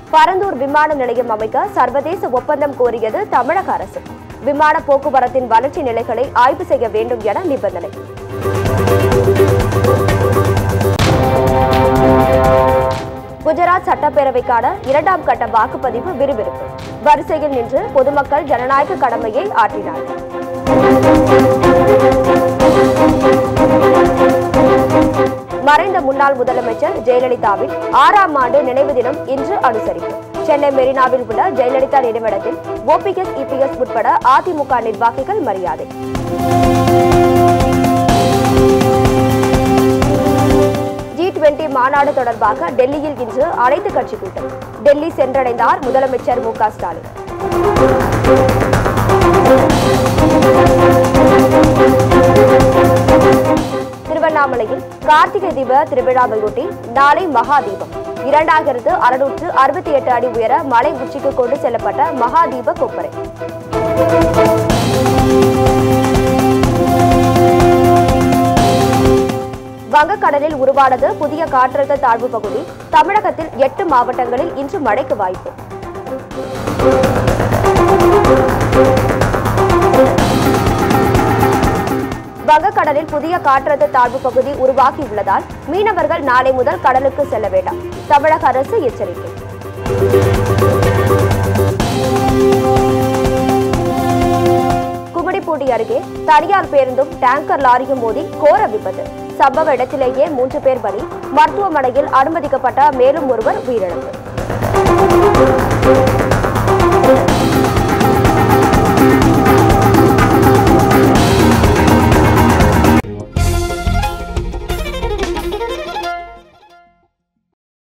பரந்தூர் விமான நிலையம் அமைக்க சர்வதேச ஒப்பந்தம் கோரியது தமிழக அரசு விமான போக்குவரத்தின் வளர்ச்சி நிலைகளை ஆய்வு செய்ய வேண்டும் என நிபந்தனை குஜராத் சட்டப்பேரவைக்கான இரண்டாம் கட்ட வாக்குப்பதிவு விறுவிறுப்பு வரிசையில் நின்று பொதுமக்கள் ஜனநாயக கடமையை ஆற்றினார்கள் மறைந்த முன்னாள் முதலமைச்சர் ஜெயலலிதாவின் ஆறாம் ஆண்டு நினைவு தினம் இன்று அனுசரிப்பு சென்னை மெரினாவில் உள்ள ஜெயலலிதா நினைவிடத்தில் ஓபிஎஸ் இபிஎஸ் உட்பட அதிமுக நிர்வாகிகள் மரியாதை ஜி டுவெண்டி மாநாடு தொடர்பாக டெல்லியில் இன்று அனைத்து கட்சி கூட்டம் டெல்லி சென்றடைந்தார் முதலமைச்சர் மு க ஸ்டாலின் திருவண்ணாமலையில் கார்த்திகை தீப திருவிழாவையொட்டி நாளை மகா தீபம் இரண்டாயிரத்து அறுநூற்று அறுபத்தி எட்டு அடி உயர மலை உச்சிக்கு கொண்டு செல்லப்பட்ட மகா தீப கொப்பரை வங்கக்கடலில் உருவானது புதிய காற்றழுத்த தாழ்வு பகுதி தமிழகத்தில் எட்டு மாவட்டங்களில் இன்று மழைக்கு வாய்ப்பு வங்கக்கடலில் புதிய காற்றழுத்த தாழ்வு பகுதி உருவாகியுள்ளதால் மீனவர்கள் நாளை முதல் கடலுக்கு செல்ல வேண்டாம் தமிழக அரசு எச்சரிக்கை கும்மிடிப்பூண்டி அருகே தனியார் பேருந்தும் டேங்கர் லாரியும் மோதி கோர விபத்து சம்பவ இடத்திலேயே மூன்று பேர் பலி மருத்துவமனையில் அனுமதிக்கப்பட்ட மேலும் ஒருவர் உயிரிழப்பு